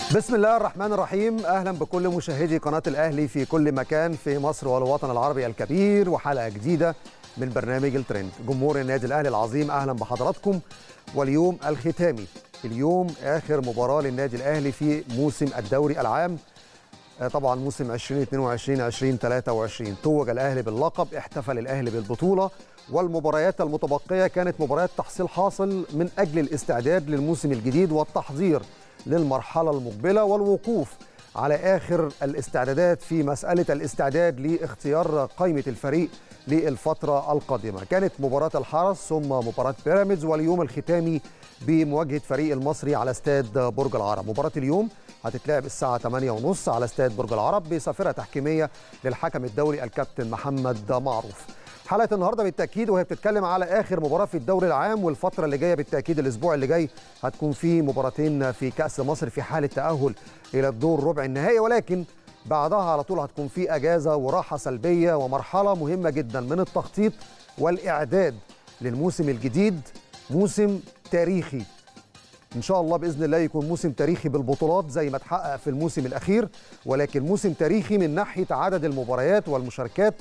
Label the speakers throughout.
Speaker 1: بسم الله الرحمن الرحيم اهلا بكل مشاهدي قناه الاهلي في كل مكان في مصر والوطن العربي الكبير وحلقه جديده من برنامج الترند جمهور النادي الاهلي العظيم اهلا بحضراتكم واليوم الختامي اليوم اخر مباراه للنادي الاهلي في موسم الدوري العام طبعا موسم 2022 2023 توج الاهلي باللقب احتفل الاهلي بالبطوله والمباريات المتبقيه كانت مباريات تحصيل حاصل من اجل الاستعداد للموسم الجديد والتحضير للمرحله المقبله والوقوف على اخر الاستعدادات في مساله الاستعداد لاختيار قائمه الفريق للفتره القادمه كانت مباراه الحرس ثم مباراه بيراميدز واليوم الختامي بمواجهه فريق المصري على استاد برج العرب مباراه اليوم هتتلعب الساعة 8:30 على استاد برج العرب بصافرة تحكيمية للحكم الدولي الكابتن محمد معروف. حلقة النهارده بالتأكيد وهي بتتكلم على آخر مباراة في الدوري العام والفترة اللي جاية بالتأكيد الأسبوع اللي جاي هتكون في مباراتين في كأس مصر في حالة تأهل إلى الدور ربع النهائي ولكن بعدها على طول هتكون في أجازة وراحة سلبية ومرحلة مهمة جدا من التخطيط والإعداد للموسم الجديد موسم تاريخي ان شاء الله باذن الله يكون موسم تاريخي بالبطولات زي ما اتحقق في الموسم الاخير ولكن موسم تاريخي من ناحيه عدد المباريات والمشاركات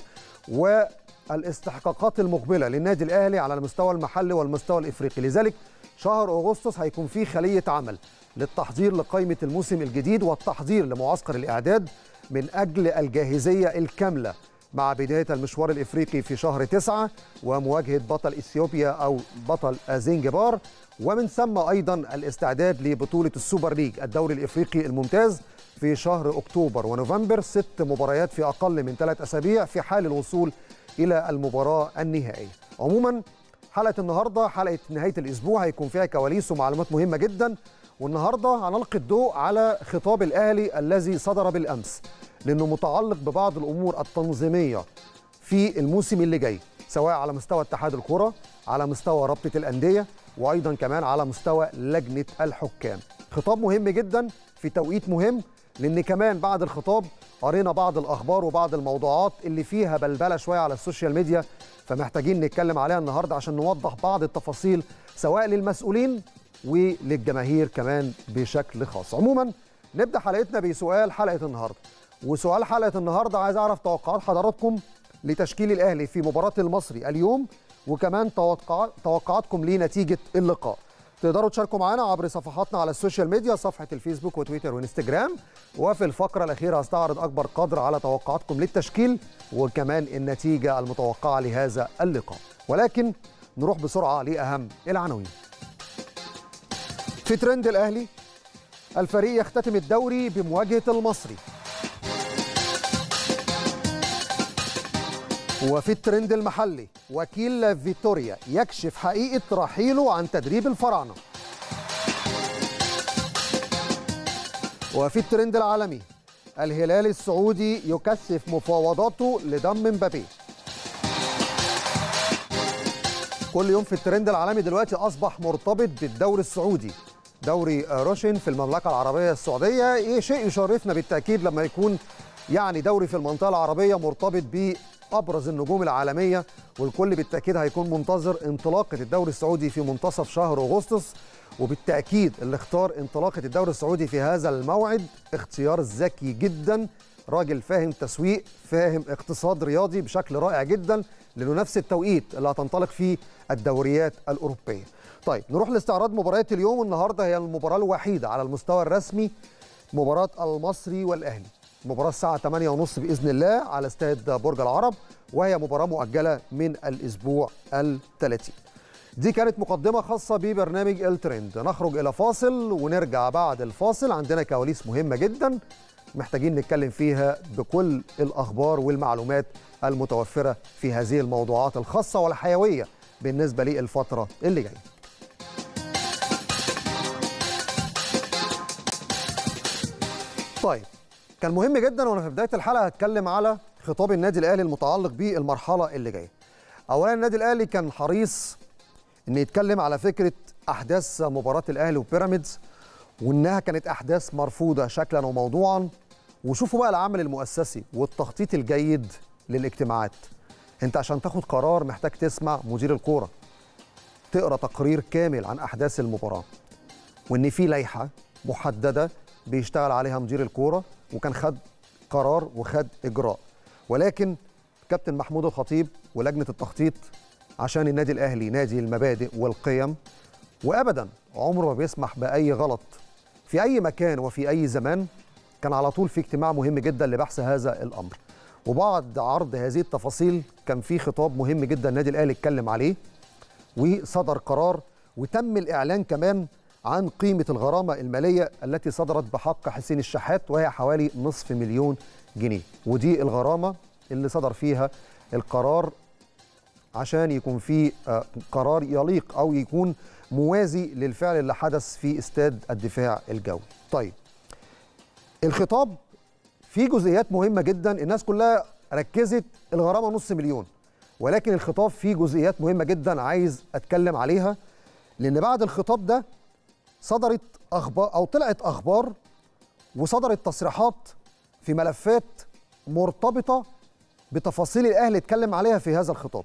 Speaker 1: والاستحقاقات المقبله للنادي الاهلي على المستوى المحلي والمستوى الافريقي لذلك شهر اغسطس هيكون فيه خليه عمل للتحضير لقائمه الموسم الجديد والتحضير لمعسكر الاعداد من اجل الجاهزيه الكامله مع بداية المشوار الإفريقي في شهر تسعة ومواجهة بطل إثيوبيا أو بطل زنجبار ومن ثم أيضا الاستعداد لبطولة السوبر ليج الدوري الإفريقي الممتاز في شهر أكتوبر ونوفمبر ست مباريات في أقل من ثلاث أسابيع في حال الوصول إلى المباراة النهائية عموما حلقة النهاردة حلقة نهاية الأسبوع هيكون فيها كواليس ومعلومات مهمة جدا والنهاردة هنلقي الضوء على خطاب الأهلي الذي صدر بالأمس لأنه متعلق ببعض الأمور التنظيمية في الموسم اللي جاي سواء على مستوى اتحاد الكرة على مستوى رابطة الأندية وأيضا كمان على مستوى لجنة الحكام خطاب مهم جدا في توقيت مهم لأن كمان بعد الخطاب قرينا بعض الأخبار وبعض الموضوعات اللي فيها بلبلة شوية على السوشيال ميديا فمحتاجين نتكلم عليها النهاردة عشان نوضح بعض التفاصيل سواء للمسؤولين وللجماهير كمان بشكل خاص عموما نبدأ حلقتنا بسؤال حلقة النهاردة وسؤال حلقة النهاردة عايز أعرف توقعات حضراتكم لتشكيل الأهلي في مباراة المصري اليوم وكمان توقع... توقعاتكم لنتيجة اللقاء تقدروا تشاركوا معنا عبر صفحاتنا على السوشيال ميديا صفحة الفيسبوك وتويتر وانستجرام وفي الفقرة الأخيرة هستعرض أكبر قدر على توقعاتكم للتشكيل وكمان النتيجة المتوقعة لهذا اللقاء ولكن نروح بسرعة لأهم العناوين في ترند الأهلي الفريق يختتم الدوري بمواجهة المصري وفي الترند المحلي وكيل فيتوريا يكشف حقيقة رحيله عن تدريب الفراعنة وفي الترند العالمي الهلال السعودي يكثف مفاوضاته لضم مبابي كل يوم في الترند العالمي دلوقتي أصبح مرتبط بالدوري السعودي دوري روشن في المملكة العربية السعودية إيه شيء يشرفنا بالتأكيد لما يكون يعني دوري في المنطقة العربية مرتبط ب ابرز النجوم العالميه والكل بالتاكيد هيكون منتظر انطلاقه الدوري السعودي في منتصف شهر اغسطس وبالتاكيد اللي اختار انطلاقه الدوري السعودي في هذا الموعد اختيار ذكي جدا راجل فاهم تسويق فاهم اقتصاد رياضي بشكل رائع جدا لانه نفس التوقيت اللي هتنطلق فيه الدوريات الاوروبيه. طيب نروح لاستعراض مباريات اليوم النهارده هي المباراه الوحيده على المستوى الرسمي مباراه المصري والاهلي. مباراة الساعة 8:30 بإذن الله على استاد برج العرب وهي مباراة مؤجلة من الأسبوع الثلاثين دي كانت مقدمة خاصة ببرنامج الترند نخرج إلى فاصل ونرجع بعد الفاصل عندنا كواليس مهمة جدا محتاجين نتكلم فيها بكل الأخبار والمعلومات المتوفرة في هذه الموضوعات الخاصة والحيوية بالنسبة للفترة اللي جاية طيب كان مهم جدا وانا في بدايه الحلقه هتكلم على خطاب النادي الاهلي المتعلق بالمرحله اللي جايه. اولا النادي الاهلي كان حريص ان يتكلم على فكره احداث مباراه الاهلي وبيراميدز وانها كانت احداث مرفوضه شكلا وموضوعا وشوفوا بقى العمل المؤسسي والتخطيط الجيد للاجتماعات. انت عشان تاخد قرار محتاج تسمع مدير الكوره تقرا تقرير كامل عن احداث المباراه وان في لائحه محدده بيشتغل عليها مدير الكوره وكان خد قرار وخد اجراء ولكن كابتن محمود الخطيب ولجنه التخطيط عشان النادي الاهلي نادي المبادئ والقيم وابدا عمره ما بيسمح باي غلط في اي مكان وفي اي زمان كان على طول في اجتماع مهم جدا لبحث هذا الامر وبعد عرض هذه التفاصيل كان في خطاب مهم جدا النادي الاهلي اتكلم عليه وصدر قرار وتم الاعلان كمان عن قيمه الغرامه الماليه التي صدرت بحق حسين الشحات وهي حوالي نصف مليون جنيه ودي الغرامه اللي صدر فيها القرار عشان يكون في آه، قرار يليق او يكون موازي للفعل اللي حدث في استاد الدفاع الجوي. طيب الخطاب فيه جزئيات مهمه جدا الناس كلها ركزت الغرامه نص مليون ولكن الخطاب فيه جزئيات مهمه جدا عايز اتكلم عليها لان بعد الخطاب ده صدرت اخبار او طلعت اخبار وصدرت تصريحات في ملفات مرتبطه بتفاصيل الاهلي اتكلم عليها في هذا الخطاب.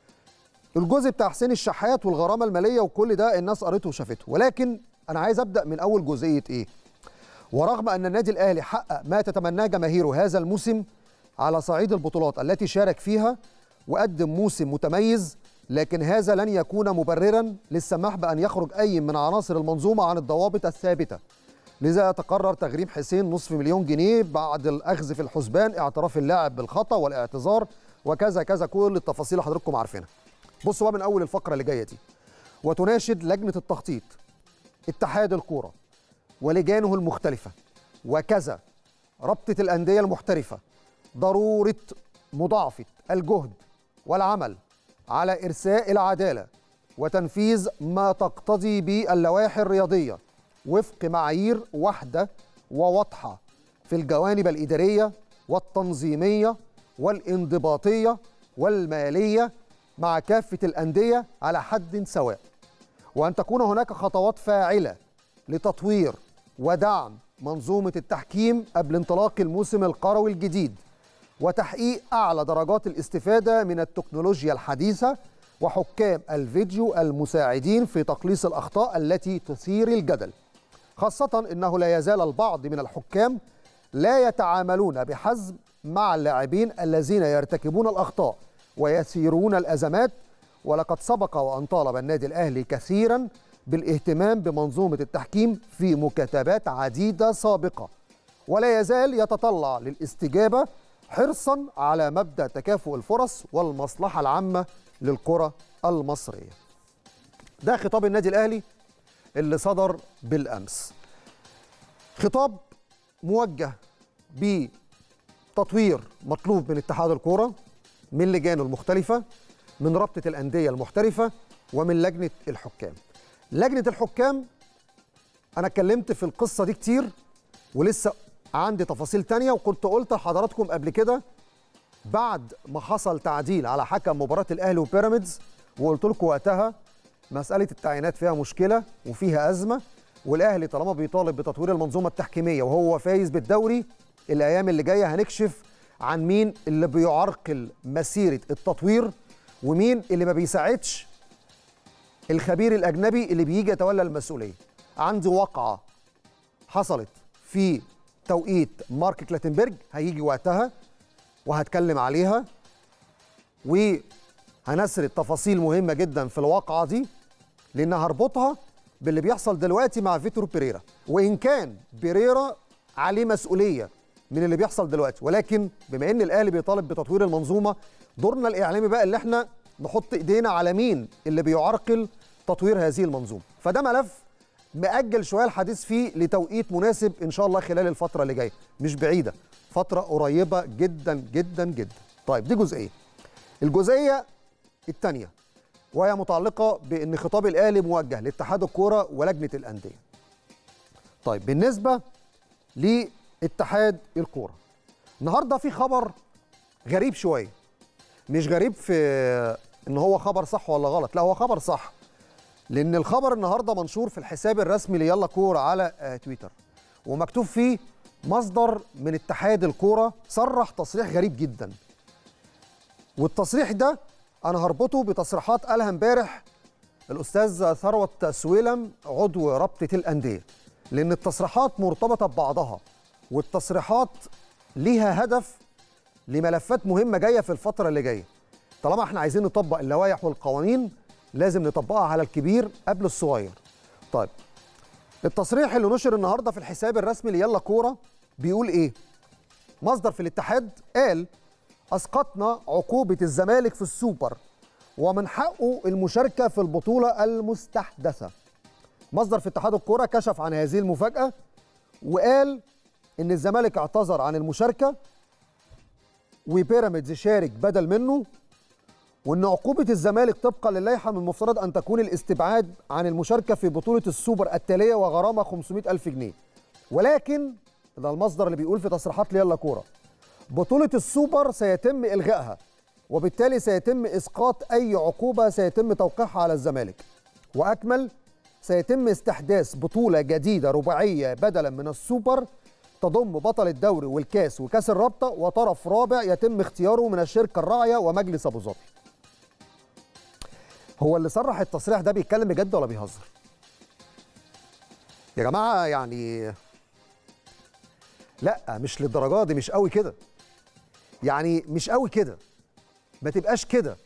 Speaker 1: الجزء بتاع حسين الشحات والغرامه الماليه وكل ده الناس قريته وشافته ولكن انا عايز ابدا من اول جزئيه ايه؟ ورغم ان النادي الاهلي حقق ما تتمناه جماهيره هذا الموسم على صعيد البطولات التي شارك فيها وقدم موسم متميز لكن هذا لن يكون مبررا للسماح بان يخرج اي من عناصر المنظومه عن الضوابط الثابته لذا تقرر تغريم حسين نصف مليون جنيه بعد الاخذ في الحسبان اعتراف اللاعب بالخطا والاعتذار وكذا كذا كل التفاصيل اللي حضراتكم عارفينها بصوا بقى من اول الفقره اللي جايه دي وتناشد لجنه التخطيط اتحاد الكوره ولجانه المختلفه وكذا رابطه الانديه المحترفه ضروره مضاعفه الجهد والعمل على ارساء العداله وتنفيذ ما تقتضي به اللوائح الرياضيه وفق معايير واحده وواضحه في الجوانب الاداريه والتنظيميه والانضباطيه والماليه مع كافه الانديه على حد سواء وان تكون هناك خطوات فاعله لتطوير ودعم منظومه التحكيم قبل انطلاق الموسم القروي الجديد وتحقيق اعلى درجات الاستفاده من التكنولوجيا الحديثه وحكام الفيديو المساعدين في تقليص الاخطاء التي تثير الجدل خاصه انه لا يزال البعض من الحكام لا يتعاملون بحزم مع اللاعبين الذين يرتكبون الاخطاء ويثيرون الازمات ولقد سبق وان طالب النادي الاهلي كثيرا بالاهتمام بمنظومه التحكيم في مكاتبات عديده سابقه ولا يزال يتطلع للاستجابه حرصا على مبدا تكافؤ الفرص والمصلحه العامه للكره المصريه. ده خطاب النادي الاهلي اللي صدر بالامس. خطاب موجه بتطوير مطلوب من اتحاد الكوره من لجانه المختلفه من رابطه الانديه المحترفه ومن لجنه الحكام. لجنه الحكام انا اتكلمت في القصه دي كتير ولسه عندي تفاصيل تانية وكنت قلت لحضراتكم قبل كده بعد ما حصل تعديل على حكم مباراة الأهلي وبيراميدز وقلت لكم وقتها مسألة التعيينات فيها مشكلة وفيها أزمة والأهلي طالما بيطالب بتطوير المنظومة التحكيمية وهو فايز بالدوري الأيام اللي جاية هنكشف عن مين اللي بيعرقل مسيرة التطوير ومين اللي ما بيساعدش الخبير الأجنبي اللي بيجي يتولى المسؤولية عندي واقعة حصلت في توقيت مارك كلاتنبرج هيجي وقتها وهتكلم عليها وهنسرد تفاصيل مهمة جدا في الواقعة دي لأن هربطها باللي بيحصل دلوقتي مع فيتورو بيريرا وإن كان بيريرا عليه مسؤولية من اللي بيحصل دلوقتي ولكن بما ان الاهلي بيطالب بتطوير المنظومه دورنا الاعلامي بقى اللي احنا نحط ايدينا على مين اللي بيعرقل تطوير هذه المنظومه فده ملف مأجل شويه الحديث فيه لتوقيت مناسب ان شاء الله خلال الفتره اللي جايه مش بعيده فتره قريبه جدا جدا جدا طيب دي جزئيه الجزئيه الثانيه وهي متعلقه بان خطاب الاهلي موجه لاتحاد الكوره ولجنه الانديه طيب بالنسبه لاتحاد الكوره النهارده في خبر غريب شويه مش غريب في ان هو خبر صح ولا غلط لا هو خبر صح لان الخبر النهارده منشور في الحساب الرسمي ليلا كوره على آه، تويتر ومكتوب فيه مصدر من اتحاد الكوره صرح تصريح غريب جدا والتصريح ده انا هربطه بتصريحات قالها امبارح الاستاذ ثروت سويلم عضو رابطه الانديه لان التصريحات مرتبطه ببعضها والتصريحات ليها هدف لملفات مهمه جايه في الفتره اللي جايه طالما احنا عايزين نطبق اللوائح والقوانين لازم نطبقها على الكبير قبل الصغير طيب التصريح اللي نشر النهارده في الحساب الرسمي ليلا كوره بيقول ايه مصدر في الاتحاد قال اسقطنا عقوبه الزمالك في السوبر ومن حقه المشاركه في البطوله المستحدثه مصدر في اتحاد الكوره كشف عن هذه المفاجاه وقال ان الزمالك اعتذر عن المشاركه وبيراميدز شارك بدل منه وان عقوبه الزمالك طبقا للائحه من المفترض ان تكون الاستبعاد عن المشاركه في بطوله السوبر التاليه وغرامه 500 الف جنيه ولكن ده المصدر اللي بيقول في تصريحات ليلا كوره بطوله السوبر سيتم الغائها وبالتالي سيتم اسقاط اي عقوبه سيتم توقيعها على الزمالك واكمل سيتم استحداث بطوله جديده رباعيه بدلا من السوبر تضم بطل الدوري والكاس وكاس الرابطه وطرف رابع يتم اختياره من الشركه الراعيه ومجلس ابو ظبي هو اللي صرح التصريح ده بيتكلم بجد ولا بيهزر يا جماعه يعني لا مش للدرجه دي مش قوي كده يعني مش قوي كده ما تبقاش كده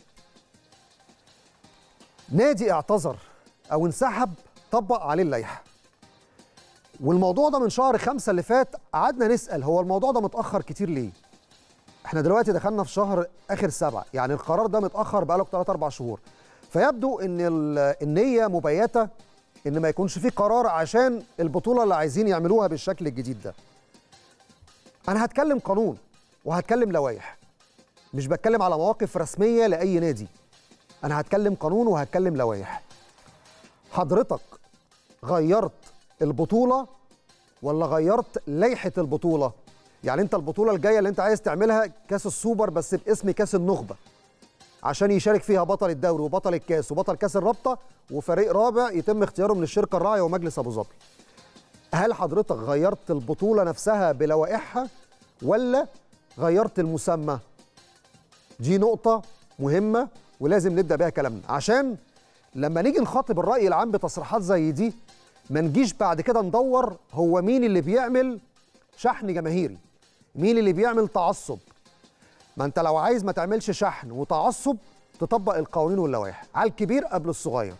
Speaker 1: نادي اعتذر او انسحب طبق عليه اللائحه والموضوع ده من شهر خمسة اللي فات قعدنا نسأل هو الموضوع ده متأخر كتير ليه؟ احنا دلوقتي دخلنا في شهر آخر سبعة يعني القرار ده متأخر بقاله 3 4 شهور فيبدو ان النية مبيتة ان ما يكونش في قرار عشان البطولة اللي عايزين يعملوها بالشكل الجديد ده انا هتكلم قانون وهتكلم لوائح مش بتكلم على مواقف رسمية لأي نادي انا هتكلم قانون وهتكلم لوائح حضرتك غيرت البطولة ولا غيرت لائحة البطولة يعني انت البطولة الجاية اللي انت عايز تعملها كاس السوبر بس باسم كاس النخبة عشان يشارك فيها بطل الدوري وبطل الكاس وبطل كاس الرابطة وفريق رابع يتم اختياره من الشركة الراعية ومجلس ابو ظبي هل حضرتك غيرت البطولة نفسها بلوائحها ولا غيرت المسمى دي نقطة مهمة ولازم نبدأ بيها كلامنا عشان لما نيجي نخاطب الرأي العام بتصريحات زي دي ما نجيش بعد كده ندور هو مين اللي بيعمل شحن جماهيري مين اللي بيعمل تعصب ما انت لو عايز ما تعملش شحن وتعصب تطبق القوانين واللوائح على الكبير قبل الصغير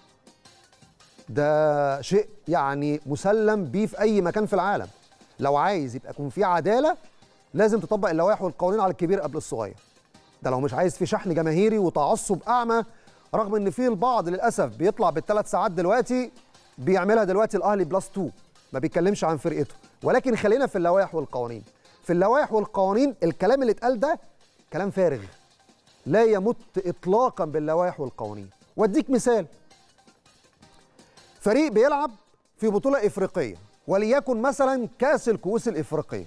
Speaker 1: ده شيء يعني مسلم بيه في اي مكان في العالم لو عايز يبقى يكون في عداله لازم تطبق اللوائح والقوانين على الكبير قبل الصغير ده لو مش عايز في شحن جماهيري وتعصب اعمى رغم ان في البعض للاسف بيطلع بالثلاث ساعات دلوقتي بيعملها دلوقتي الاهلي بلس 2 ما بيتكلمش عن فرقته ولكن خلينا في اللوائح والقوانين في اللوائح والقوانين الكلام اللي اتقال ده كلام فارغ لا يمت اطلاقا باللوائح والقوانين واديك مثال فريق بيلعب في بطوله افريقيه وليكن مثلا كاس الكؤوس الافريقيه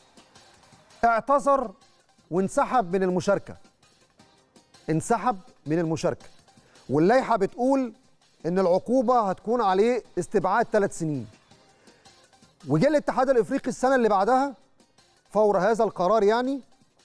Speaker 1: اعتذر وانسحب من المشاركه انسحب من المشاركه واللائحه بتقول ان العقوبه هتكون عليه استبعاد ثلاث سنين وجه الاتحاد الافريقي السنه اللي بعدها فور هذا القرار يعني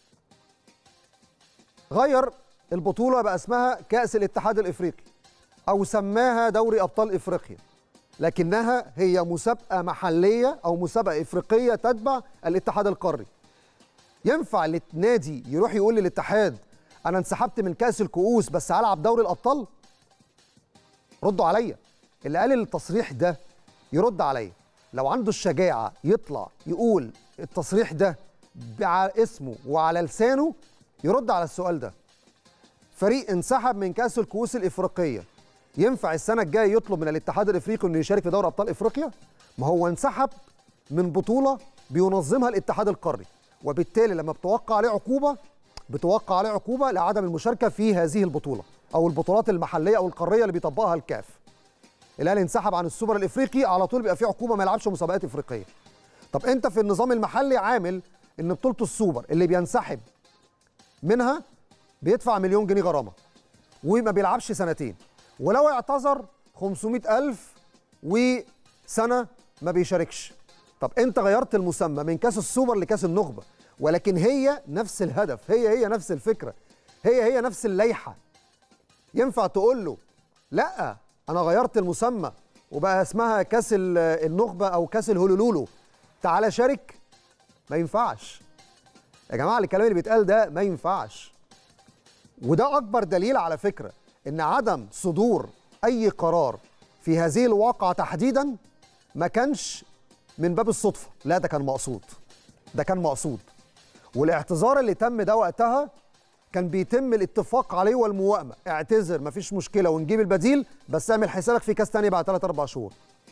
Speaker 1: غير البطوله بقى اسمها كاس الاتحاد الافريقي او سماها دوري ابطال افريقيا لكنها هي مسابقه محليه او مسابقه افريقيه تتبع الاتحاد القاري ينفع النادي يروح يقول للاتحاد انا انسحبت من كاس الكؤوس بس هلعب دوري الابطال ردوا عليا اللي قال التصريح ده يرد عليا لو عنده الشجاعه يطلع يقول التصريح ده على اسمه وعلى لسانه يرد على السؤال ده فريق انسحب من كاس الكؤوس الافريقيه ينفع السنه الجايه يطلب من الاتحاد الافريقي انه يشارك في دوري ابطال افريقيا ما هو انسحب من بطوله بينظمها الاتحاد القاري وبالتالي لما بتوقع عليه عقوبه بتوقع عليه عقوبه لعدم المشاركه في هذه البطوله او البطولات المحليه او القاريه اللي بيطبقها الكاف الاهلي انسحب عن السوبر الافريقي على طول بيبقى فيه عقوبه ما يلعبش مسابقات افريقيه طب انت في النظام المحلي عامل ان بطوله السوبر اللي بينسحب منها بيدفع مليون جنيه غرامه وما بيلعبش سنتين ولو اعتذر 500000 وسنه ما بيشاركش طب انت غيرت المسمى من كاس السوبر لكاس النخبه ولكن هي نفس الهدف هي هي نفس الفكره هي هي نفس اللائحه ينفع تقول له لا انا غيرت المسمى وبقى اسمها كاس ال- النخبه او كاس الهولولولو تعالى شارك ما ينفعش يا جماعه الكلام اللي بيتقال ده ما ينفعش وده اكبر دليل على فكره ان عدم صدور اي قرار في هذه الواقعه تحديدا ما كانش من باب الصدفه لا ده كان مقصود ده كان مقصود والاعتذار اللي تم ده وقتها كان بيتم الاتفاق عليه والموائمه اعتذر مفيش مشكله ونجيب البديل بس اعمل حسابك في كاس تاني بعد 3 4 شهور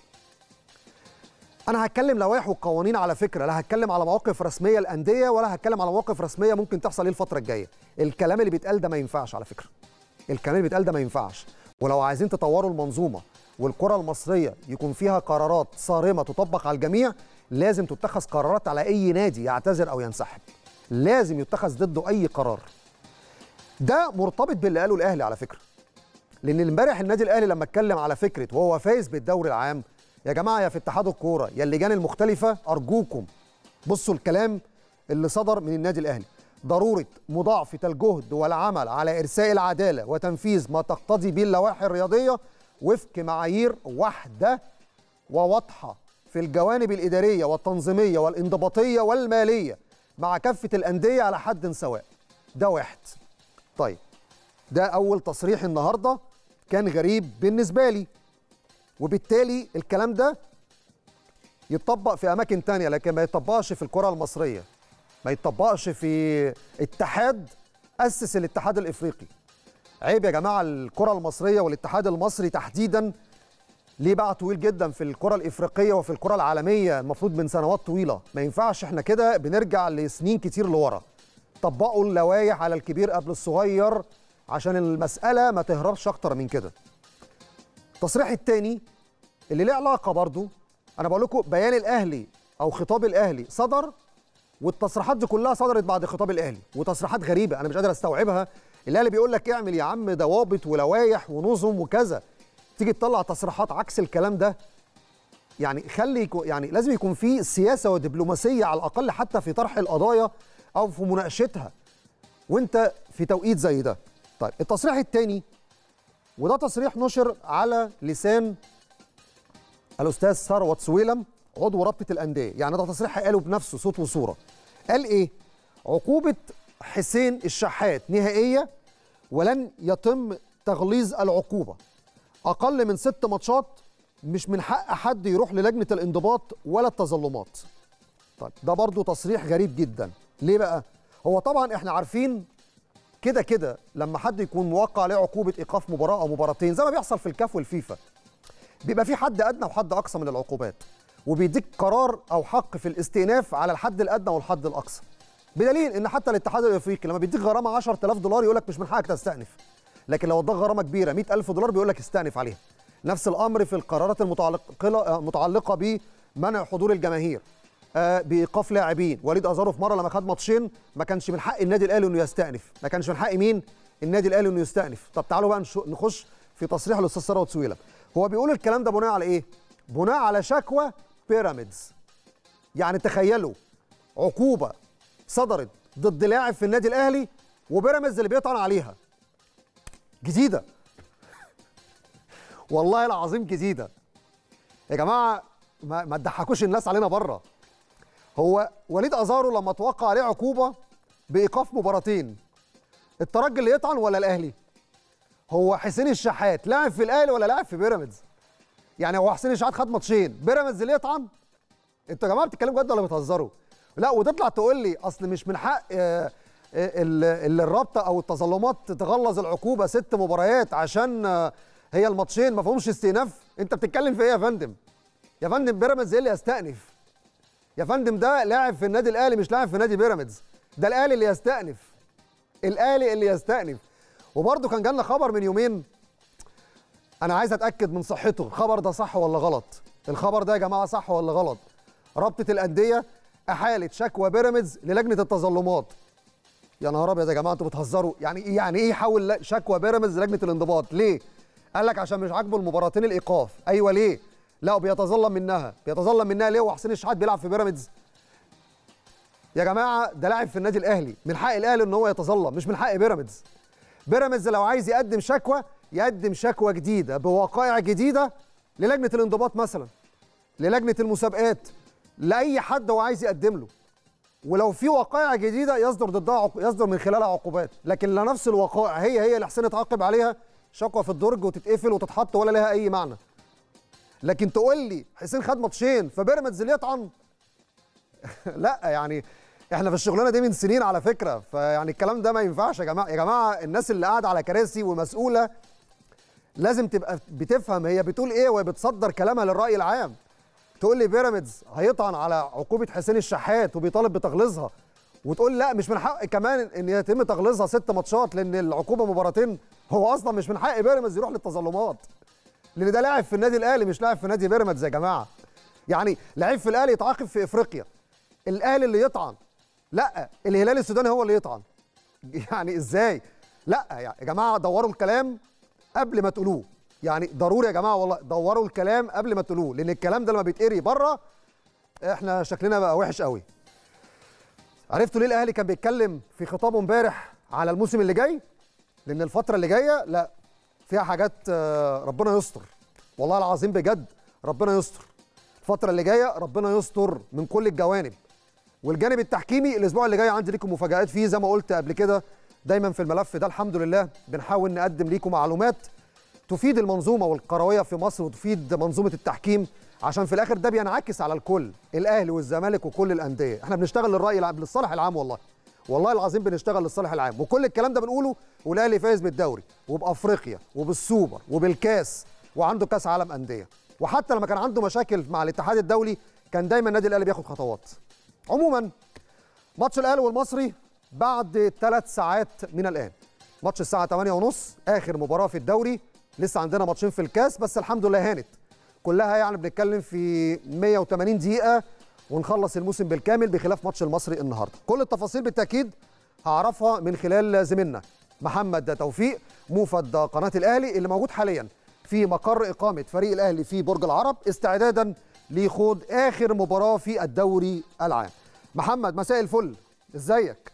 Speaker 1: انا هتكلم لوائح وقوانين على فكره لا هتكلم على مواقف رسميه الانديه ولا هتكلم على مواقف رسميه ممكن تحصل ايه الفتره الجايه الكلام اللي بيتقال ده ما ينفعش على فكره الكلام اللي بيتقال ده ما ينفعش ولو عايزين تطوروا المنظومه والكره المصريه يكون فيها قرارات صارمه تطبق على الجميع لازم تتخذ قرارات على اي نادي يعتذر او ينسحب لازم يتخذ ضده اي قرار ده مرتبط باللي قاله الاهلي على فكره لان امبارح النادي الاهلي لما اتكلم على فكره وهو فايز بالدوري العام يا جماعه يا في اتحاد الكوره يا اللجان المختلفه ارجوكم بصوا الكلام اللي صدر من النادي الاهلي ضروره مضاعفه الجهد والعمل على ارساء العداله وتنفيذ ما تقتضي به اللوائح الرياضيه وفق معايير واحده وواضحه في الجوانب الاداريه والتنظيميه والانضباطيه والماليه مع كافه الانديه على حد سواء ده واحد طيب ده اول تصريح النهارده كان غريب بالنسبه لي وبالتالي الكلام ده يتطبق في اماكن تانية لكن ما يتطبقش في الكره المصريه ما يتطبقش في اتحاد اسس الاتحاد الافريقي عيب يا جماعه الكره المصريه والاتحاد المصري تحديدا ليه بقى طويل جدا في الكره الافريقيه وفي الكره العالميه المفروض من سنوات طويله ما ينفعش احنا كده بنرجع لسنين كتير لورا طبقوا اللوائح على الكبير قبل الصغير عشان المساله ما تهربش اكتر من كده التصريح الثاني اللي ليه علاقه برضو انا بقول لكم بيان الاهلي او خطاب الاهلي صدر والتصريحات دي كلها صدرت بعد خطاب الاهلي وتصريحات غريبه انا مش قادر استوعبها الاهلي بيقول لك اعمل يا عم ضوابط ولوائح ونظم وكذا تيجي تطلع تصريحات عكس الكلام ده يعني خلي يكون يعني لازم يكون في سياسه ودبلوماسيه على الاقل حتى في طرح القضايا او في مناقشتها وانت في توقيت زي ده طيب التصريح الثاني وده تصريح نشر على لسان الاستاذ ثروت سويلم عضو رابطه الانديه يعني ده تصريح قاله بنفسه صوت وصوره قال ايه عقوبه حسين الشحات نهائيه ولن يتم تغليظ العقوبه اقل من ست ماتشات مش من حق حد يروح للجنه الانضباط ولا التظلمات طيب ده برضو تصريح غريب جدا ليه بقى هو طبعا احنا عارفين كده كده لما حد يكون موقع عليه عقوبه ايقاف مباراه او مباراتين زي ما بيحصل في الكاف والفيفا بيبقى في حد ادنى وحد اقصى من العقوبات وبيديك قرار او حق في الاستئناف على الحد الادنى والحد الاقصى بدليل ان حتى الاتحاد الافريقي لما بيديك غرامه 10000 دولار يقول لك مش من حقك تستأنف لكن لو اداك غرامه كبيره 100000 دولار بيقول لك استأنف عليها نفس الامر في القرارات المتعلقه المتعلقه بمنع حضور الجماهير آه بايقاف لاعبين وليد ازارو في مره لما خد ماتشين ما كانش من حق النادي الاهلي انه يستأنف ما كانش من حق مين النادي الاهلي انه يستأنف طب تعالوا بقى نخش في تصريح الاستاذ ثروت سويلم هو بيقول الكلام ده بناء على ايه بناء على شكوى بيراميدز يعني تخيلوا عقوبه صدرت ضد لاعب في النادي الاهلي وبيراميدز اللي بيطعن عليها جديده والله العظيم جديده يا جماعه ما, ما تضحكوش الناس علينا بره هو وليد ازارو لما توقع عليه عقوبه بايقاف مباراتين الترجي اللي يطعن ولا الاهلي هو حسين الشحات لاعب في الاهلي ولا لاعب في بيراميدز يعني هو حسين الشحات خد ماتشين بيراميدز اللي يطعن انتوا يا جماعه بتتكلموا جد ولا بتهزروا لا وتطلع تقول لي اصل مش من حق آه الرابطه او التظلمات تتغلظ العقوبه ست مباريات عشان آه هي الماتشين ما فيهمش استئناف انت بتتكلم في ايه يا فندم يا فندم بيراميدز ايه اللي يستأنف يا فندم ده لاعب في النادي الاهلي مش لاعب في نادي بيراميدز ده الاهلي اللي يستأنف الاهلي اللي يستأنف وبرده كان جالنا خبر من يومين انا عايز اتاكد من صحته الخبر ده صح ولا غلط الخبر ده يا جماعه صح ولا غلط رابطه الانديه احالت شكوى بيراميدز للجنه التظلمات يا نهار ابيض يا جماعه انتوا بتهزروا يعني ايه يعني ايه يحول شكوى بيراميدز لجنه الانضباط ليه قال لك عشان مش عاجبه المباراتين الايقاف ايوه ليه لا بيتظلم منها بيتظلم منها ليه وحسين الشحات بيلعب في بيراميدز يا جماعه ده لاعب في النادي الاهلي من حق الاهلي ان هو يتظلم مش من حق بيراميدز بيراميدز لو عايز يقدم شكوى يقدم شكوى جديده بوقائع جديده للجنه الانضباط مثلا للجنه المسابقات لاي حد هو عايز يقدم له ولو في وقائع جديده يصدر ضدها عق... يصدر من خلالها عقوبات لكن لا نفس الوقائع هي هي اللي حسين اتعاقب عليها شكوى في الدرج وتتقفل وتتحط ولا لها اي معنى لكن تقول لي حسين خد ماتشين فبيراميدز اللي يطعن لا يعني احنا في الشغلانه دي من سنين على فكره فيعني الكلام ده ما ينفعش يا جماعه يا جماعه الناس اللي قاعده على كراسي ومسؤوله لازم تبقى بتفهم هي بتقول ايه وهي بتصدر كلامها للراي العام تقول لي بيراميدز هيطعن على عقوبه حسين الشحات وبيطالب بتغليظها وتقول لا مش من حق كمان ان يتم تغليظها ست ماتشات لان العقوبه مباراتين هو اصلا مش من حق بيراميدز يروح للتظلمات لان ده لاعب في النادي الاهلي مش لاعب في نادي بيراميدز يا جماعه يعني لعيب في الاهلي يتعاقب في افريقيا الاهلي اللي يطعن لا الهلال السوداني هو اللي يطعن يعني ازاي لا يا جماعه دوروا الكلام قبل ما تقولوه يعني ضروري يا جماعه والله دوروا الكلام قبل ما تقولوه لان الكلام ده لما بيتقري بره احنا شكلنا بقى وحش قوي عرفتوا ليه الاهلي كان بيتكلم في خطابه امبارح على الموسم اللي جاي لان الفتره اللي جايه لا فيها حاجات ربنا يستر والله العظيم بجد ربنا يستر الفتره اللي جايه ربنا يستر من كل الجوانب والجانب التحكيمي الاسبوع اللي جاي عندي لكم مفاجات فيه زي ما قلت قبل كده دايما في الملف ده الحمد لله بنحاول نقدم لكم معلومات تفيد المنظومه والكرويه في مصر وتفيد منظومه التحكيم عشان في الاخر ده بينعكس على الكل الاهلي والزمالك وكل الانديه احنا بنشتغل للراي العام للصالح العام والله والله العظيم بنشتغل للصالح العام وكل الكلام ده بنقوله والاهلي فايز بالدوري وبافريقيا وبالسوبر وبالكاس وعنده كاس عالم انديه وحتى لما كان عنده مشاكل مع الاتحاد الدولي كان دايما النادي الاهلي بياخد خطوات عموما ماتش الاهلي والمصري بعد ثلاث ساعات من الان ماتش الساعه 8:30 اخر مباراه في الدوري لسه عندنا ماتشين في الكاس بس الحمد لله هانت كلها يعني بنتكلم في 180 دقيقه ونخلص الموسم بالكامل بخلاف ماتش المصري النهارده كل التفاصيل بالتاكيد هعرفها من خلال زميلنا محمد توفيق موفد قناه الاهلي اللي موجود حاليا في مقر اقامه فريق الاهلي في برج العرب استعدادا لخوض اخر مباراه في الدوري العام محمد مساء الفل ازيك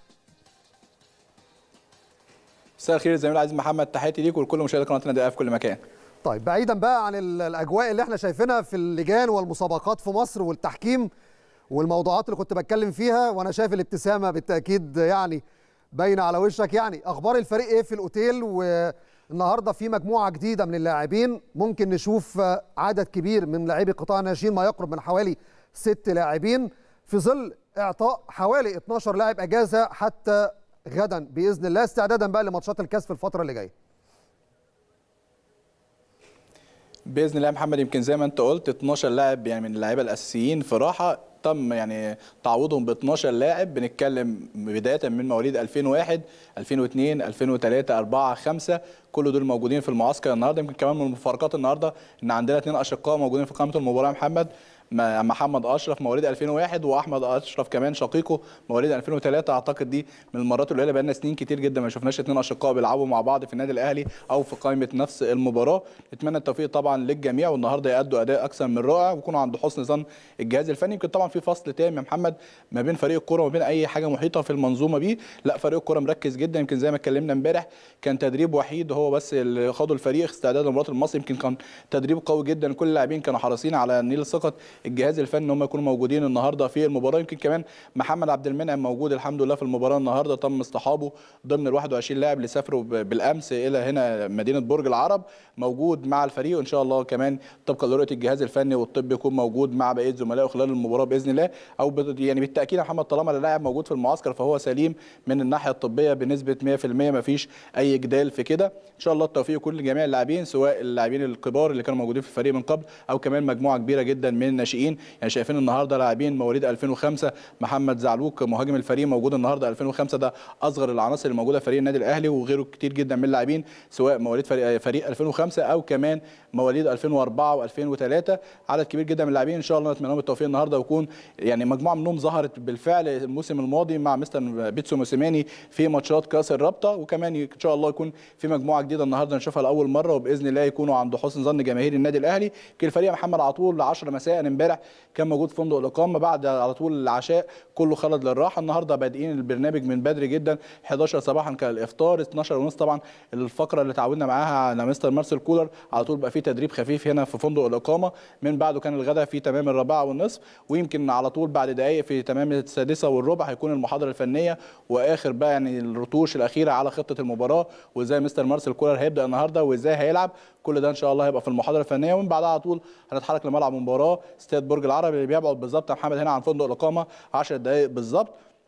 Speaker 2: مساء الخير زميل العزيز محمد تحياتي ليك ولكل مشاهدي قناه النادي في كل مكان
Speaker 1: طيب بعيدا بقى عن الاجواء اللي احنا شايفينها في اللجان والمسابقات في مصر والتحكيم والموضوعات اللي كنت بتكلم فيها وانا شايف الابتسامه بالتاكيد يعني باينه على وشك يعني اخبار الفريق ايه في الاوتيل والنهارده في مجموعه جديده من اللاعبين ممكن نشوف عدد كبير من لاعبي قطاع الناشئين ما يقرب من حوالي ست لاعبين في ظل اعطاء حوالي 12 لاعب اجازه حتى غدا باذن الله استعدادا بقى لماتشات الكاس في الفتره اللي جايه
Speaker 2: باذن الله يا محمد يمكن زي ما انت قلت 12 لاعب يعني من اللعيبه الاساسيين في راحه تم يعني تعويضهم ب 12 لاعب بنتكلم بدايه من مواليد 2001 2002 2003 4 5 كل دول موجودين في المعسكر النهارده يمكن كمان من المفارقات النهارده ان عندنا اثنين اشقاء موجودين في قائمه المباراه يا محمد محمد اشرف مواليد 2001 واحمد اشرف كمان شقيقه مواليد 2003 اعتقد دي من المرات القليله بقى لنا سنين كتير جدا ما شفناش اثنين اشقاء بيلعبوا مع بعض في النادي الاهلي او في قائمه نفس المباراه نتمنى التوفيق طبعا للجميع والنهارده يادوا اداء اكثر من رائع ويكونوا عند حسن ظن الجهاز الفني يمكن طبعا في فصل تام يا محمد ما بين فريق الكوره وما بين اي حاجه محيطه في المنظومه بيه لا فريق الكوره مركز جدا يمكن زي ما اتكلمنا امبارح كان تدريب وحيد هو بس اللي خدوا الفريق استعداد لمباراه المصري يمكن كان تدريب قوي جدا كل اللاعبين كانوا حريصين على نيل ثقه الجهاز الفني هم يكونوا موجودين النهارده في المباراه يمكن كمان محمد عبد المنعم موجود الحمد لله في المباراه النهارده تم اصطحابه ضمن ال 21 لاعب اللي سافروا بالامس الى هنا مدينه برج العرب موجود مع الفريق وان شاء الله كمان طبقا لرؤيه الجهاز الفني والطب يكون موجود مع بقيه زملائه خلال المباراه باذن الله او يعني بالتاكيد يا محمد طالما اللاعب موجود في المعسكر فهو سليم من الناحيه الطبيه بنسبه 100% ما فيش اي جدال في كده ان شاء الله التوفيق يكون لجميع اللاعبين سواء اللاعبين الكبار اللي كانوا موجودين في الفريق من قبل او كمان مجموعه كبيره جدا من الناشئين يعني شايفين النهارده لاعبين مواليد 2005 محمد زعلوك مهاجم الفريق موجود النهارده 2005 ده اصغر العناصر اللي موجوده في فريق النادي الاهلي وغيره كتير جدا من اللاعبين سواء مواليد فريق, فريق 2005 او كمان مواليد 2004 و2003 عدد كبير جدا من اللاعبين ان شاء الله نتمنى لهم التوفيق النهارده ويكون يعني مجموعه منهم ظهرت بالفعل الموسم الماضي مع مستر بيتسو موسيماني في ماتشات كاس الرابطه وكمان ان شاء الله يكون في مجموعه جديده النهارده نشوفها لاول مره وباذن الله يكونوا عند حسن ظن جماهير النادي الاهلي كل الفريق محمد عطول 10 مساء امبارح امبارح كان موجود في فندق الاقامه بعد على طول العشاء كله خلد للراحه النهارده بادئين البرنامج من بدري جدا 11 صباحا كان الافطار 12 ونص طبعا الفقره اللي تعودنا معاها على مستر مارسيل كولر على طول بقى في تدريب خفيف هنا في فندق الاقامه من بعده كان الغداء في تمام الرابعه والنصف ويمكن على طول بعد دقائق في تمام السادسه والربع هيكون المحاضره الفنيه واخر بقى يعني الرتوش الاخيره على خطه المباراه وازاي مستر مارسيل كولر هيبدا النهارده وازاي هيلعب كل ده ان شاء الله هيبقى في المحاضره الفنيه ومن بعدها على طول هنتحرك لملعب المباراه استاد برج العربي اللي بيبعد بالظبط يا محمد هنا عن فندق الاقامه 10 دقائق بالظبط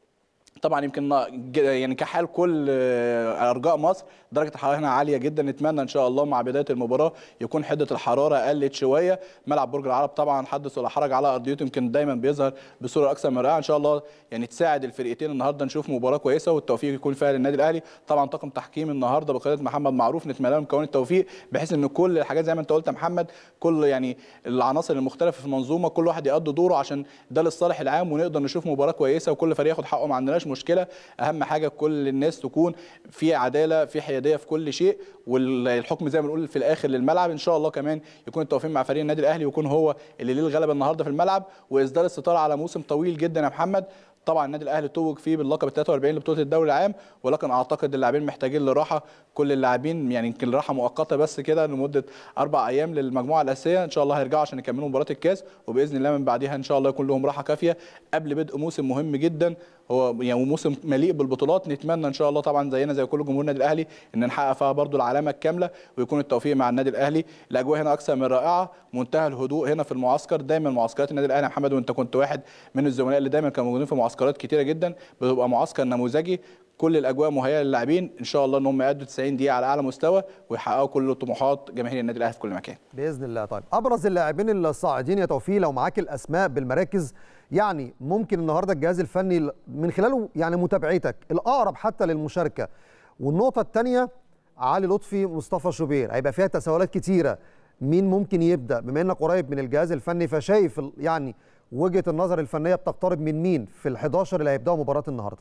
Speaker 2: طبعا يمكن يعني كحال كل ارجاء مصر درجه الحراره هنا عاليه جدا نتمنى ان شاء الله مع بدايه المباراه يكون حده الحراره قلت شويه ملعب برج العرب طبعا حدث ولا حرج على ارضيته يمكن دايما بيظهر بصوره اكثر من رائعه ان شاء الله يعني تساعد الفرقتين النهارده نشوف مباراه كويسه والتوفيق يكون فيها للنادي الاهلي طبعا طاقم تحكيم النهارده بقياده محمد معروف نتمنى لهم كون التوفيق بحيث ان كل الحاجات زي ما انت قلت يا محمد كل يعني العناصر المختلفه في المنظومه كل واحد يقضي دوره عشان ده للصالح العام ونقدر نشوف مباراه كويسه وكل فريق ياخد حقه ما عندناش مشكله اهم حاجه كل الناس تكون في عداله في حياديه في كل شيء والحكم زي ما بنقول في الاخر للملعب ان شاء الله كمان يكون التوفيق مع فريق النادي الاهلي ويكون هو اللي ليه الغلبه النهارده في الملعب واصدار الستاره على موسم طويل جدا يا محمد طبعا النادي الاهلي توج فيه باللقب ال 43 لبطوله الدوري العام ولكن اعتقد اللاعبين محتاجين لراحه كل اللاعبين يعني يمكن راحه مؤقته بس كده لمده اربع ايام للمجموعه الاساسيه ان شاء الله هيرجعوا عشان يكملوا مباراه الكاس وباذن الله من بعدها ان شاء الله يكون لهم راحه كافيه قبل بدء موسم مهم جدا هو يعني موسم مليء بالبطولات نتمنى ان شاء الله طبعا زينا زي كل جمهور النادي الاهلي ان نحقق فيها برضو العلامه الكامله ويكون التوفيق مع النادي الاهلي الاجواء هنا اكثر من رائعه منتهى الهدوء هنا في المعسكر دايما معسكرات النادي الاهلي يا محمد وانت كنت واحد من الزملاء اللي دايما كانوا موجودين في معسكرات كتيره جدا بتبقى معسكر نموذجي كل الاجواء مهيئه للاعبين ان شاء الله ان هم يأدوا 90 دقيقه على اعلى مستوى ويحققوا كل طموحات جماهير النادي الاهلي في كل مكان
Speaker 1: باذن الله طيب ابرز اللاعبين الصاعدين يا توفيق لو معاك الاسماء بالمراكز يعني ممكن النهارده الجهاز الفني من خلاله يعني متابعتك الاقرب حتى للمشاركه والنقطه الثانيه علي لطفي مصطفى شوبير هيبقى فيها تساؤلات كتيره مين ممكن يبدا بما انك قريب من الجهاز الفني فشايف يعني وجهه النظر الفنيه بتقترب من مين في ال11 اللي هيبداوا مباراه النهارده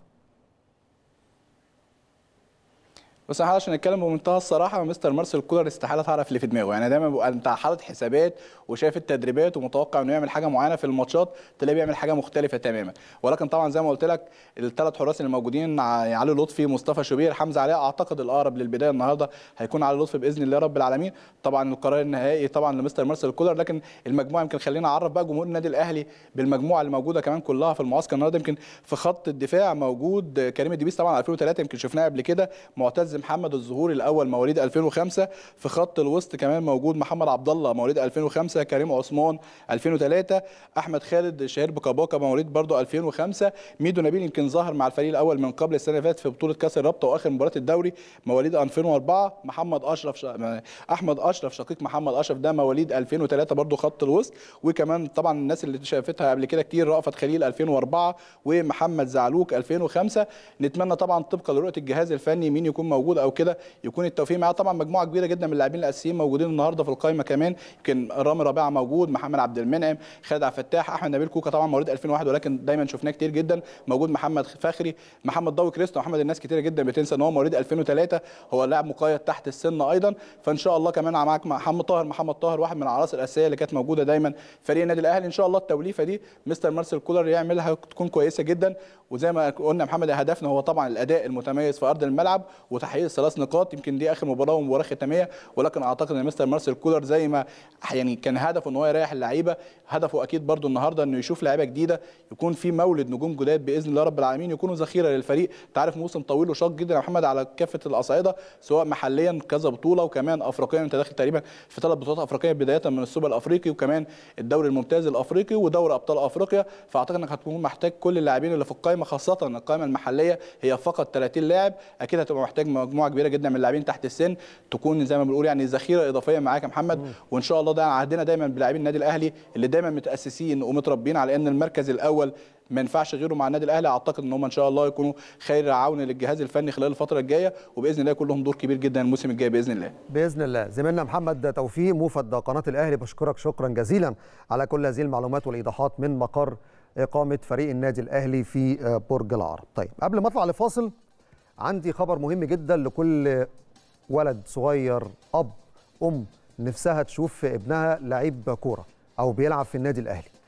Speaker 2: بس احنا عشان نتكلم بمنتهى الصراحه مستر مارسيل كولر استحاله تعرف اللي في دماغه يعني دايما بيبقى انت حاطط حسابات وشايف التدريبات ومتوقع انه يعمل حاجه معينه في الماتشات تلاقيه بيعمل حاجه مختلفه تماما ولكن طبعا زي ما قلت لك الثلاث حراس اللي موجودين علي لطفي مصطفى شوبير حمزه علاء اعتقد الاقرب للبدايه النهارده هيكون علي لطفي باذن الله رب العالمين طبعا القرار النهائي طبعا لمستر مارسيل كولر لكن المجموعه يمكن خلينا اعرف بقى جمهور النادي الاهلي بالمجموعه اللي موجوده كمان كلها في المعسكر النهارده يمكن في خط الدفاع موجود كريم الدبيس طبعا 2003 يمكن شفناه قبل كده معتز محمد الظهوري الاول مواليد 2005 في خط الوسط كمان موجود محمد عبد الله مواليد 2005 كريم عثمان 2003 احمد خالد شهير بكاباكا مواليد برضه 2005 ميدو نبيل يمكن ظهر مع الفريق الاول من قبل السنه اللي فاتت في بطوله كاس الرابطه واخر مباراه الدوري مواليد 2004 محمد اشرف ش... احمد اشرف شقيق محمد اشرف ده مواليد 2003 برضه خط الوسط وكمان طبعا الناس اللي شافتها قبل كده كتير رأفت خليل 2004 ومحمد زعلوك 2005 نتمنى طبعا طبقا لرؤيه الجهاز الفني مين يكون موجود او كده يكون التوفيق معاه طبعا مجموعه كبيره جدا من اللاعبين الاساسيين موجودين النهارده في القائمه كمان يمكن رامي ربيعه موجود محمد عبد المنعم خالد عبد الفتاح احمد نبيل كوكا طبعا مواليد 2001 ولكن دايما شفناه كتير جدا موجود محمد فخري محمد ضوي كريستو محمد الناس كتيره جدا بتنسى ان هو مواليد 2003 هو لاعب مقيد تحت السن ايضا فان شاء الله كمان معاك محمد طاهر محمد طاهر واحد من العناصر الاساسيه اللي كانت موجوده دايما فريق النادي الاهلي ان شاء الله التوليفه دي مستر مارسيل كولر يعملها تكون كويسه جدا وزي ما قلنا محمد هدفنا هو طبعا الاداء المتميز في ارض الملعب وتحقيق ثلاث نقاط يمكن دي اخر مباراه ومباراه ختاميه ولكن اعتقد ان مستر مارسيل كولر زي ما يعني كان هدفه ان هو يريح اللعيبه هدفه اكيد برضو النهارده انه يشوف لعيبه جديده يكون في مولد نجوم جداد باذن الله رب العالمين يكونوا ذخيره للفريق تعرف موسم طويل وشاق جدا يا محمد على كافه الاصعده سواء محليا كذا بطوله وكمان افريقيا انت داخل تقريبا في ثلاث بطولات افريقيه بدايه من السوبر الافريقي وكمان الدوري الممتاز الافريقي ودوري ابطال افريقيا فاعتقد انك هتكون محتاج كل اللاعبين اللي في القائمه خاصه القائمه المحليه هي فقط 30 لاعب اكيد هتبقى محتاج مجموعه كبيره جدا من اللاعبين تحت السن تكون زي ما بنقول يعني ذخيره اضافيه معاك يا محمد مم. وان شاء الله ده عهدنا دايما بلاعبين النادي الاهلي اللي دايما متاسسين ومتربيين على ان المركز الاول ما ينفعش غيره مع النادي الاهلي اعتقد ان هم ان شاء الله يكونوا خير عون للجهاز الفني خلال الفتره الجايه وباذن الله يكون لهم دور كبير جدا الموسم الجاي باذن الله
Speaker 1: باذن الله زميلنا محمد توفيق موفد قناه الاهلي بشكرك شكرا جزيلا على كل هذه المعلومات والايضاحات من مقر اقامه فريق النادي الاهلي في برج العرب طيب قبل ما اطلع لفاصل عندي خبر مهم جدا لكل ولد صغير اب ام نفسها تشوف ابنها لعيب كوره او بيلعب في النادي الاهلي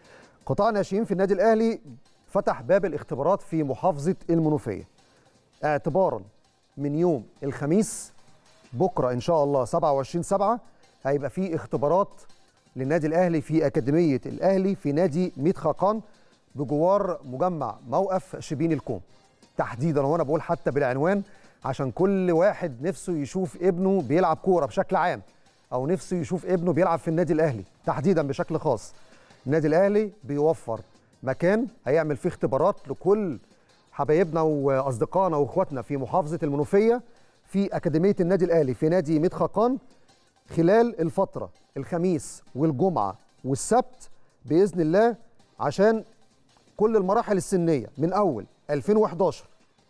Speaker 1: قطاع الناشئين في النادي الاهلي فتح باب الاختبارات في محافظه المنوفيه اعتبارا من يوم الخميس بكره ان شاء الله 27 7 هيبقى في اختبارات للنادي الاهلي في اكاديميه الاهلي في نادي ميت خاقان بجوار مجمع موقف شبين الكوم تحديدا وانا بقول حتى بالعنوان عشان كل واحد نفسه يشوف ابنه بيلعب كوره بشكل عام او نفسه يشوف ابنه بيلعب في النادي الاهلي تحديدا بشكل خاص النادي الاهلي بيوفر مكان هيعمل فيه اختبارات لكل حبايبنا واصدقائنا واخواتنا في محافظه المنوفيه في اكاديميه النادي الاهلي في نادي ميت خاقان خلال الفتره الخميس والجمعه والسبت باذن الله عشان كل المراحل السنيه من اول 2011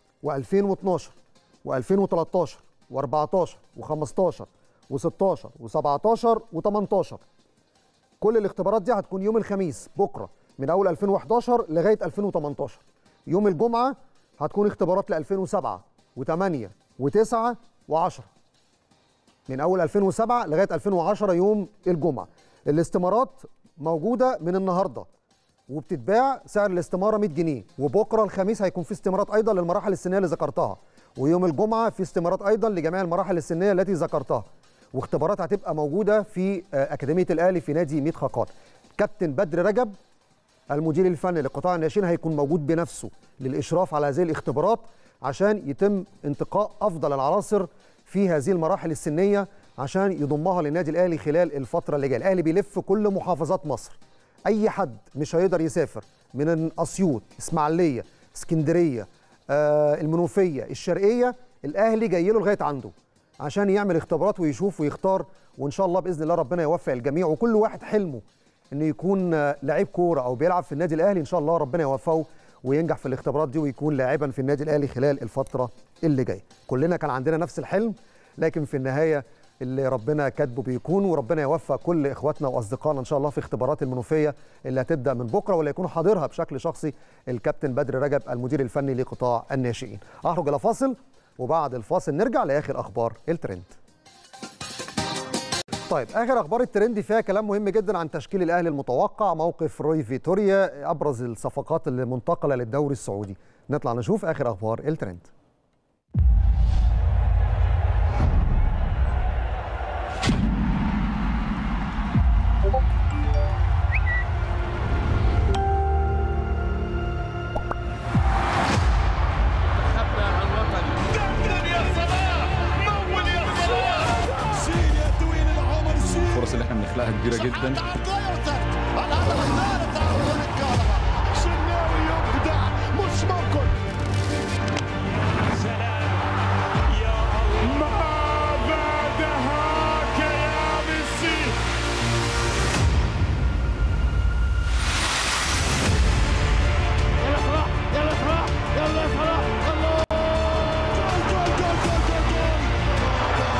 Speaker 1: و2012 و2013 و14 و15 و16 و17 و18 كل الاختبارات دي هتكون يوم الخميس بكره من اول 2011 لغايه 2018 يوم الجمعه هتكون اختبارات ل 2007 و8 و9 و10 من اول 2007 لغايه 2010 يوم الجمعه الاستمارات موجوده من النهارده وبتتباع سعر الاستماره 100 جنيه وبكره الخميس هيكون في استمارات ايضا للمراحل السنيه اللي ذكرتها ويوم الجمعه في استمارات ايضا لجميع المراحل السنيه التي ذكرتها واختبارات هتبقى موجوده في اكاديميه الاهلي في نادي ميت خاقان كابتن بدر رجب المدير الفني لقطاع الناشئين هيكون موجود بنفسه للاشراف على هذه الاختبارات عشان يتم انتقاء افضل العناصر في هذه المراحل السنيه عشان يضمها للنادي الاهلي خلال الفتره اللي جايه الاهلي بيلف كل محافظات مصر اي حد مش هيقدر يسافر من اسيوط اسماعيليه اسكندريه آه المنوفيه الشرقيه الاهلي جاي له لغايه عنده عشان يعمل اختبارات ويشوف ويختار وان شاء الله باذن الله ربنا يوفق الجميع وكل واحد حلمه انه يكون آه، لعيب كوره او بيلعب في النادي الاهلي ان شاء الله ربنا يوفقه وينجح في الاختبارات دي ويكون لاعبا في النادي الاهلي خلال الفتره اللي جايه كلنا كان عندنا نفس الحلم لكن في النهايه اللي ربنا كاتبه بيكون وربنا يوفق كل اخواتنا واصدقائنا ان شاء الله في اختبارات المنوفيه اللي هتبدا من بكره واللي يكون حاضرها بشكل شخصي الكابتن بدر رجب المدير الفني لقطاع الناشئين اخرج الى فاصل وبعد الفاصل نرجع لاخر اخبار الترند طيب اخر اخبار الترند فيها كلام مهم جدا عن تشكيل الاهلي المتوقع موقف روي فيتوريا ابرز الصفقات اللي منتقله للدوري السعودي نطلع نشوف اخر اخبار الترند
Speaker 3: منتخبنا الوطني
Speaker 4: دندن يا صلاح مول يا صلاح شيل يا طويل العمر شيل
Speaker 2: الفرص اللي احنا بنخلقها كبيره جدا
Speaker 4: الهدف الثالث على الكهرباء شناوي يبدع مش ممكن سلام يا الله ما بعدهاك يا ميسي يلا صلاح يلا صلاح يلا صلاح الله جول جول جول جول جول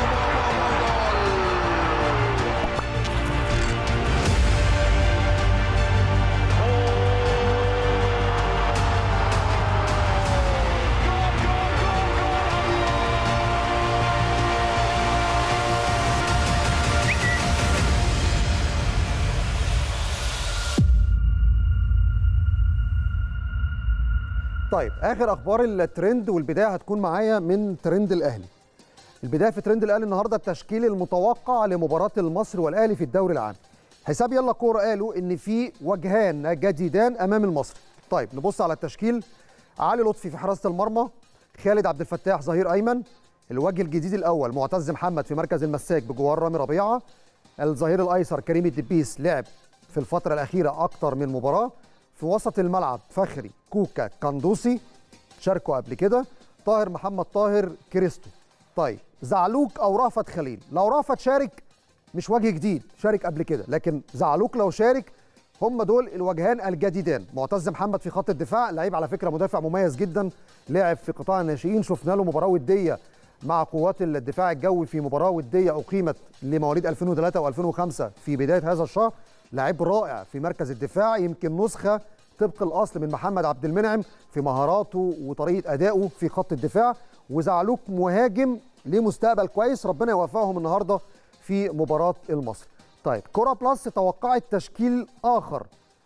Speaker 1: طيب اخر اخبار الترند والبدايه هتكون معايا من ترند الاهلي البدايه في ترند الاهلي النهارده التشكيل المتوقع لمباراه المصري والاهلي في الدوري العام حساب يلا كوره قالوا ان في وجهان جديدان امام المصري طيب نبص على التشكيل علي لطفي في حراسه المرمى خالد عبد الفتاح ظهير ايمن الوجه الجديد الاول معتز محمد في مركز المساك بجوار رامي ربيعه الظهير الايسر كريم الدبيس لعب في الفتره الاخيره اكتر من مباراه في وسط الملعب فخري كوكا كندوسي شاركوا قبل كده طاهر محمد طاهر كريستو طيب زعلوك او رافت خليل لو رافت شارك مش وجه جديد شارك قبل كده لكن زعلوك لو شارك هم دول الوجهان الجديدان معتز محمد في خط الدفاع لعيب على فكره مدافع مميز جدا لعب في قطاع الناشئين شفنا له مباراه وديه مع قوات الدفاع الجوي في مباراه وديه اقيمت لمواليد 2003 و2005 في بدايه هذا الشهر لعيب رائع في مركز الدفاع يمكن نسخه طبق الاصل من محمد عبد المنعم في مهاراته وطريقه ادائه في خط الدفاع وزعلوك مهاجم ليه مستقبل كويس ربنا يوفقهم النهارده في مباراه المصري طيب كوره بلس توقعت تشكيل اخر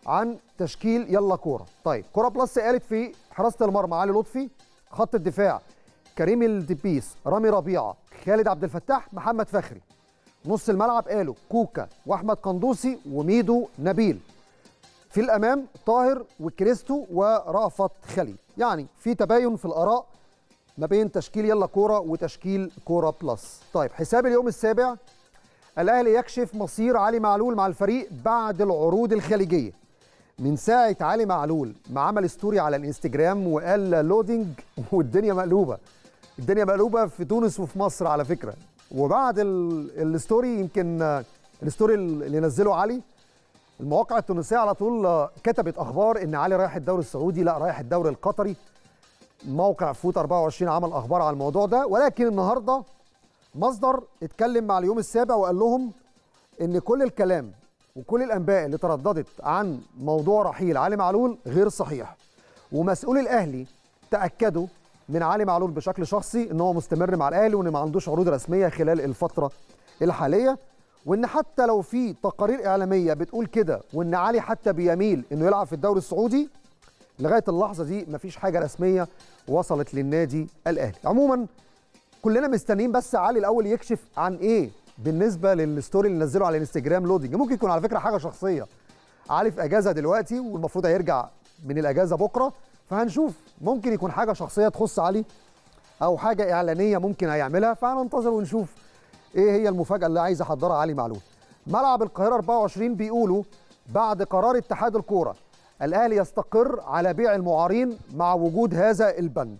Speaker 1: عن تشكيل يلا كوره طيب كوره بلس قالت في حراسه المرمى علي لطفي خط الدفاع كريم الدبيس رامي ربيعه خالد عبد الفتاح محمد فخري نص الملعب قالوا كوكا واحمد قندوسي وميدو نبيل في الامام طاهر وكريستو ورأفت خليل يعني في تباين في الاراء ما بين تشكيل يلا كوره وتشكيل كوره بلس طيب حساب اليوم السابع الاهلي يكشف مصير علي معلول مع الفريق بعد العروض الخليجيه من ساعه علي معلول ما عمل ستوري على الانستجرام وقال لودينج والدنيا مقلوبه الدنيا مقلوبه في تونس وفي مصر على فكره وبعد ال- الستوري يمكن آه، الستوري اللي نزله علي المواقع التونسيه على طول آه، كتبت اخبار ان علي رايح الدوري السعودي لا رايح الدوري القطري موقع فوت 24 عمل اخبار على الموضوع ده ولكن النهارده مصدر اتكلم مع اليوم السابع وقال لهم ان كل الكلام وكل الانباء اللي ترددت عن موضوع رحيل علي معلول غير صحيح ومسؤول الاهلي تاكدوا من علي معلول بشكل شخصي ان هو مستمر مع الاهلي وان ما عندوش عروض رسميه خلال الفتره الحاليه وان حتى لو في تقارير اعلاميه بتقول كده وان علي حتى بيميل انه يلعب في الدوري السعودي لغايه اللحظه دي مفيش حاجه رسميه وصلت للنادي الاهلي عموما كلنا مستنيين بس علي الاول يكشف عن ايه بالنسبه للستوري اللي نزله على الانستجرام لودنج ممكن يكون على فكره حاجه شخصيه علي في اجازه دلوقتي والمفروض هيرجع من الاجازه بكره فهنشوف ممكن يكون حاجه شخصيه تخص علي او حاجه اعلانيه ممكن هيعملها فهننتظر ونشوف ايه هي المفاجاه اللي عايز يحضرها علي معلول ملعب القاهره 24 بيقولوا بعد قرار اتحاد الكوره الاهلي يستقر على بيع المعارين مع وجود هذا البند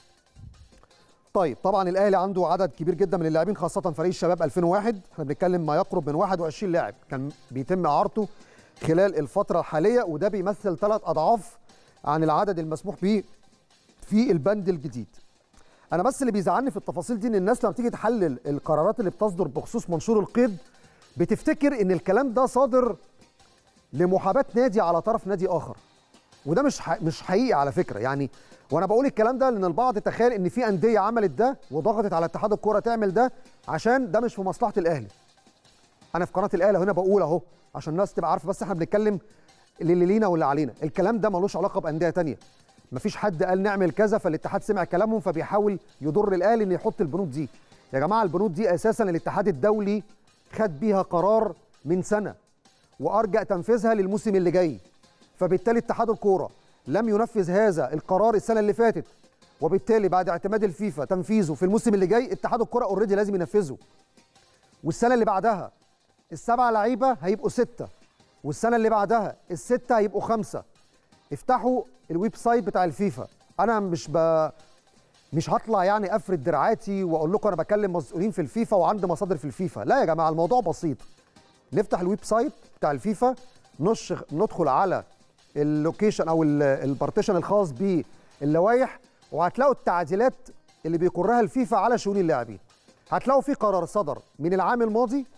Speaker 1: طيب طبعا الاهلي عنده عدد كبير جدا من اللاعبين خاصه فريق الشباب 2001 احنا بنتكلم ما يقرب من 21 لاعب كان بيتم اعارته خلال الفتره الحاليه وده بيمثل ثلاث اضعاف عن العدد المسموح به في البند الجديد انا بس اللي بيزعلني في التفاصيل دي ان الناس لما تيجي تحلل القرارات اللي بتصدر بخصوص منشور القيد بتفتكر ان الكلام ده صادر لمحاباه نادي على طرف نادي اخر وده مش ح... مش حقيقي على فكره يعني وانا بقول الكلام ده لان البعض تخيل ان في انديه عملت ده وضغطت على اتحاد الكوره تعمل ده عشان ده مش في مصلحه الاهلي انا في قناه الاهلي هنا بقول اهو عشان الناس تبقى عارفه بس احنا بنتكلم اللي لينا واللي علينا الكلام ده ملوش علاقه بانديه تانية مفيش حد قال نعمل كذا فالاتحاد سمع كلامهم فبيحاول يضر الاهلي ان يحط البنود دي يا جماعه البنود دي اساسا الاتحاد الدولي خد بيها قرار من سنه وارجى تنفيذها للموسم اللي جاي فبالتالي اتحاد الكوره لم ينفذ هذا القرار السنه اللي فاتت وبالتالي بعد اعتماد الفيفا تنفيذه في الموسم اللي جاي اتحاد الكوره اوريدي لازم ينفذه والسنه اللي بعدها السبع لعيبه هيبقوا سته والسنه اللي بعدها السته هيبقوا خمسه افتحوا الويب سايت بتاع الفيفا انا مش ب... مش هطلع يعني افرد دراعاتي واقول لكم انا بكلم مسؤولين في الفيفا وعندي مصادر في الفيفا لا يا جماعه الموضوع بسيط نفتح الويب سايت بتاع الفيفا نش ندخل على اللوكيشن او ال- البارتيشن الخاص باللوائح وهتلاقوا التعديلات اللي بيقرها الفيفا على شؤون اللاعبين هتلاقوا في قرار صدر من العام الماضي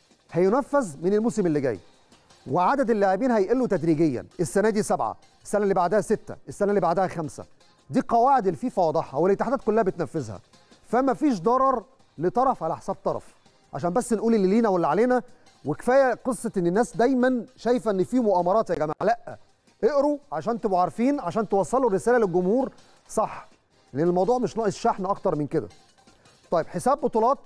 Speaker 1: هينفذ من الموسم اللي جاي وعدد اللاعبين هيقلوا تدريجيا السنه دي سبعه السنه اللي بعدها سته السنه اللي بعدها خمسه دي قواعد الفيفا واضحه والاتحادات كلها بتنفذها فما فيش ضرر لطرف على حساب طرف عشان بس نقول اللي لينا واللي علينا وكفايه قصه ان الناس دايما شايفه ان في مؤامرات يا جماعه لا اقروا عشان تبقوا عارفين عشان توصلوا الرساله للجمهور صح لان الموضوع مش ناقص شحن اكتر من كده طيب حساب بطولات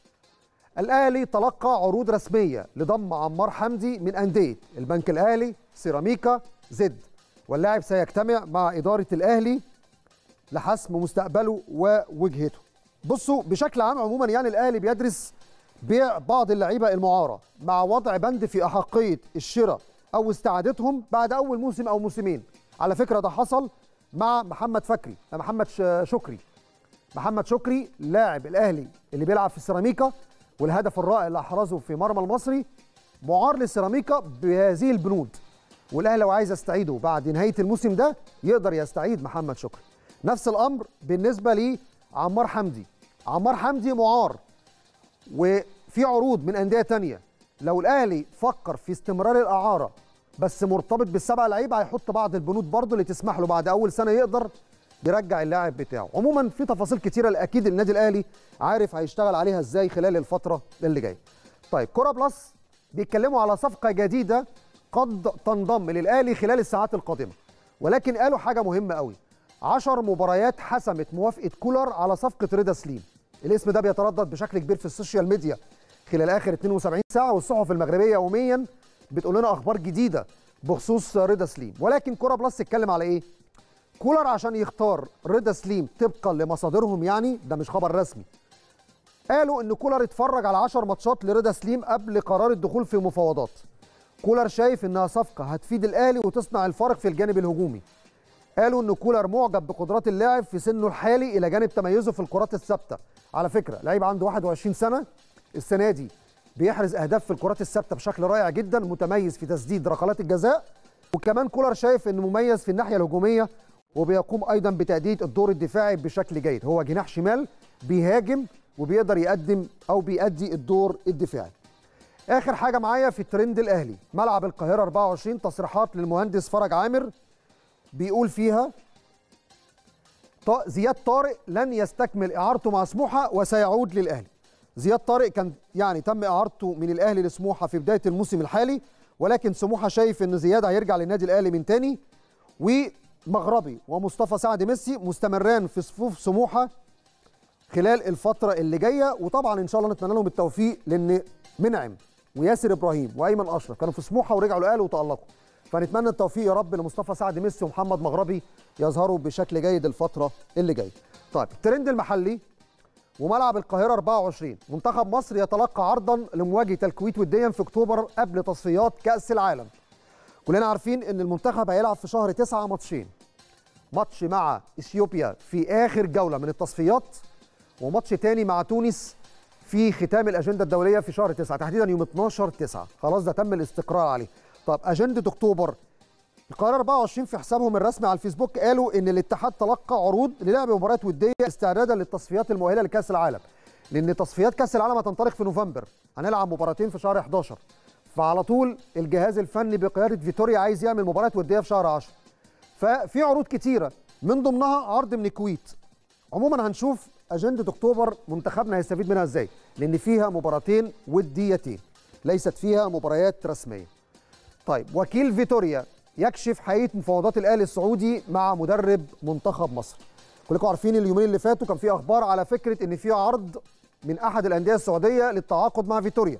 Speaker 1: الاهلي تلقى عروض رسميه لضم عمار حمدي من انديه البنك الاهلي سيراميكا زد واللاعب سيجتمع مع اداره الاهلي لحسم مستقبله ووجهته بصوا بشكل عام عموما يعني الاهلي بيدرس بيع بعض اللعيبه المعاره مع وضع بند في احقيه الشراء او استعادتهم بعد اول موسم او موسمين على فكره ده حصل مع محمد فكري محمد ش- شكري محمد شكري لاعب الاهلي اللي بيلعب في السيراميكا والهدف الرائع اللي احرزه في مرمى المصري معار للسيراميكا بهذه البنود والاهلي لو عايز يستعيده بعد نهايه الموسم ده يقدر يستعيد محمد شكري نفس الامر بالنسبه لعمار حمدي عمار حمدي معار وفي عروض من انديه تانية لو الاهلي فكر في استمرار الاعاره بس مرتبط بالسبع لعيبه هيحط بعض البنود برضه اللي تسمح له بعد اول سنه يقدر يرجع اللاعب بتاعه عموما في تفاصيل كتيره اكيد النادي الاهلي عارف هيشتغل عليها ازاي خلال الفتره اللي جايه طيب كوره بلس بيتكلموا على صفقه جديده قد تنضم للاهلي خلال الساعات القادمه ولكن قالوا حاجه مهمه قوي 10 مباريات حسمت موافقه كولر على صفقه رضا سليم الاسم ده بيتردد بشكل كبير في السوشيال ميديا خلال اخر 72 ساعه والصحف المغربيه يوميا بتقول لنا اخبار جديده بخصوص رضا سليم ولكن كوره بلس اتكلم على ايه كولر عشان يختار رضا سليم طبقا لمصادرهم يعني ده مش خبر رسمي قالوا ان كولر اتفرج على 10 ماتشات لرضا سليم قبل قرار الدخول في مفاوضات كولر شايف انها صفقه هتفيد الاهلي وتصنع الفارق في الجانب الهجومي قالوا ان كولر معجب بقدرات اللاعب في سنه الحالي الى جانب تميزه في الكرات الثابته على فكره لعيب عنده 21 سنه السنه دي بيحرز اهداف في الكرات الثابته بشكل رائع جدا متميز في تسديد ركلات الجزاء وكمان كولر شايف انه مميز في الناحيه الهجوميه وبيقوم ايضا بتاديه الدور الدفاعي بشكل جيد هو جناح شمال بيهاجم وبيقدر يقدم او بيأدي الدور الدفاعي اخر حاجه معايا في الترند الاهلي ملعب القاهره 24 تصريحات للمهندس فرج عامر بيقول فيها ط- زياد طارق لن يستكمل اعارته مع سموحه وسيعود للاهلي زياد طارق كان يعني تم اعارته من الاهلي لسموحه في بدايه الموسم الحالي ولكن سموحه شايف ان زياد هيرجع للنادي الاهلي من تاني ومغربي ومصطفى سعد ميسي مستمران في صفوف سموحه خلال الفتره اللي جايه وطبعا ان شاء الله نتمنى لهم التوفيق لان منعم وياسر ابراهيم وايمن اشرف كانوا في سموحه ورجعوا الاهلي وتالقوا فنتمنى التوفيق يا رب لمصطفى سعد ميسي ومحمد مغربي يظهروا بشكل جيد الفتره اللي جايه طيب الترند المحلي وملعب القاهره 24 منتخب مصر يتلقى عرضا لمواجهه الكويت وديا في اكتوبر قبل تصفيات كاس العالم كلنا عارفين ان المنتخب هيلعب في شهر 9 ماتشين ماتش مع اثيوبيا في اخر جوله من التصفيات وماتش تاني مع تونس في ختام الاجنده الدوليه في شهر 9 تحديدا يوم 12 9 خلاص ده تم الاستقرار عليه طب اجنده اكتوبر القاهره 24 في حسابهم الرسمي على الفيسبوك قالوا ان الاتحاد تلقى عروض للعب مباريات وديه استعدادا للتصفيات المؤهله لكاس العالم لان تصفيات كاس العالم هتنطلق في نوفمبر هنلعب مباراتين في شهر 11 فعلى طول الجهاز الفني بقياده فيتوريا عايز يعمل مباريات وديه في شهر 10 ففي عروض كتيره من ضمنها عرض من الكويت عموما هنشوف اجنده اكتوبر منتخبنا هيستفيد منها ازاي لان فيها مباراتين وديتين ليست فيها مباريات رسميه طيب وكيل فيتوريا يكشف حقيقه مفاوضات الاهلي السعودي مع مدرب منتخب مصر كلكم عارفين اليومين اللي فاتوا كان في اخبار على فكره ان في عرض من احد الانديه السعوديه للتعاقد مع فيتوريا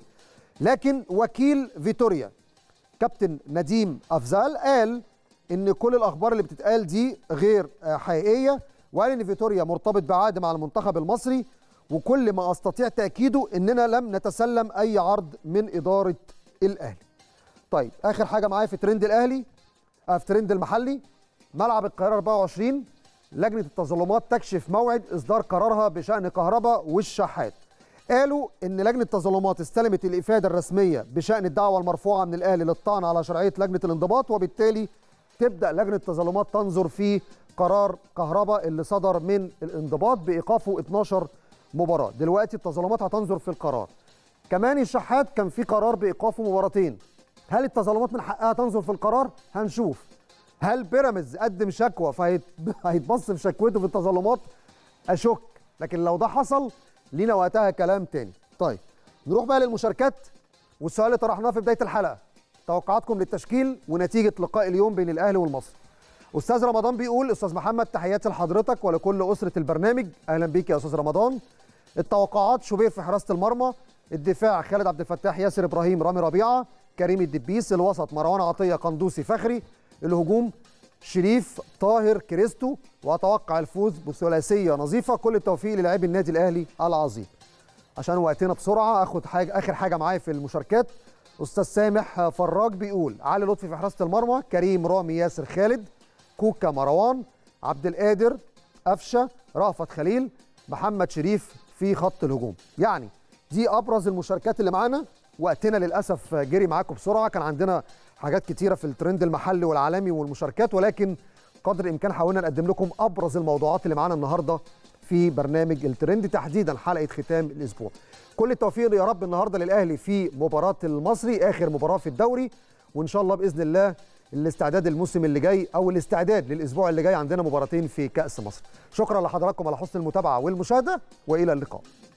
Speaker 1: لكن وكيل فيتوريا كابتن نديم افزال قال ان كل الاخبار اللي بتتقال دي غير آه، حقيقيه وقال ان فيتوريا مرتبط بعقد مع المنتخب المصري وكل ما استطيع تاكيده اننا لم نتسلم اي عرض من اداره الاهلي طيب اخر حاجه معايا في ترند الاهلي آه، في ترند المحلي ملعب القاهره 24 لجنه التظلمات تكشف موعد اصدار قرارها بشان كهرباء والشحات قالوا ان لجنه التظلمات استلمت الافاده الرسميه بشان الدعوه المرفوعه من الاهلي للطعن على شرعيه لجنه الانضباط وبالتالي تبدا لجنه التظلمات تنظر في قرار كهرباء اللي صدر من الانضباط بايقافه 12 مباراه دلوقتي التظلمات هتنظر في القرار كمان الشحات كان في قرار بايقافه مباراتين هل التظلمات من حقها تنظر في القرار هنشوف هل بيراميدز قدم شكوى فهيتبص في شكوته في التظلمات اشك لكن لو ده حصل لينا وقتها كلام تاني طيب نروح بقى للمشاركات والسؤال اللي طرحناه في بدايه الحلقه توقعاتكم للتشكيل ونتيجه لقاء اليوم بين الاهلي والمصري استاذ رمضان بيقول استاذ محمد تحياتي لحضرتك ولكل اسره البرنامج اهلا بيك يا استاذ رمضان التوقعات شوبير في حراسه المرمى الدفاع خالد عبد الفتاح ياسر ابراهيم رامي ربيعه كريم الدبيس الوسط مروان عطيه قندوسي فخري الهجوم شريف طاهر كريستو واتوقع الفوز بثلاثيه نظيفه كل التوفيق للاعبي النادي الاهلي العظيم عشان وقتنا بسرعه اخد حاجه اخر حاجه معايا في المشاركات استاذ سامح فراج بيقول علي لطفي في حراسه المرمى كريم رامي ياسر خالد كوكا مروان عبد القادر قفشه رأفت خليل محمد شريف في خط الهجوم يعني دي ابرز المشاركات اللي معانا وقتنا للاسف جري معاكم بسرعه كان عندنا حاجات كتيره في الترند المحلي والعالمي والمشاركات ولكن قدر الامكان حاولنا نقدم لكم ابرز الموضوعات اللي معانا النهارده في برنامج الترند تحديدا حلقه ختام الاسبوع كل التوفيق يا رب النهارده للاهلي في مباراه المصري اخر مباراه في الدوري وان شاء الله باذن الله الاستعداد الموسم اللي جاي او الاستعداد للاسبوع اللي جاي عندنا مباراتين في كاس مصر شكرا لحضراتكم على حسن المتابعه والمشاهده والى اللقاء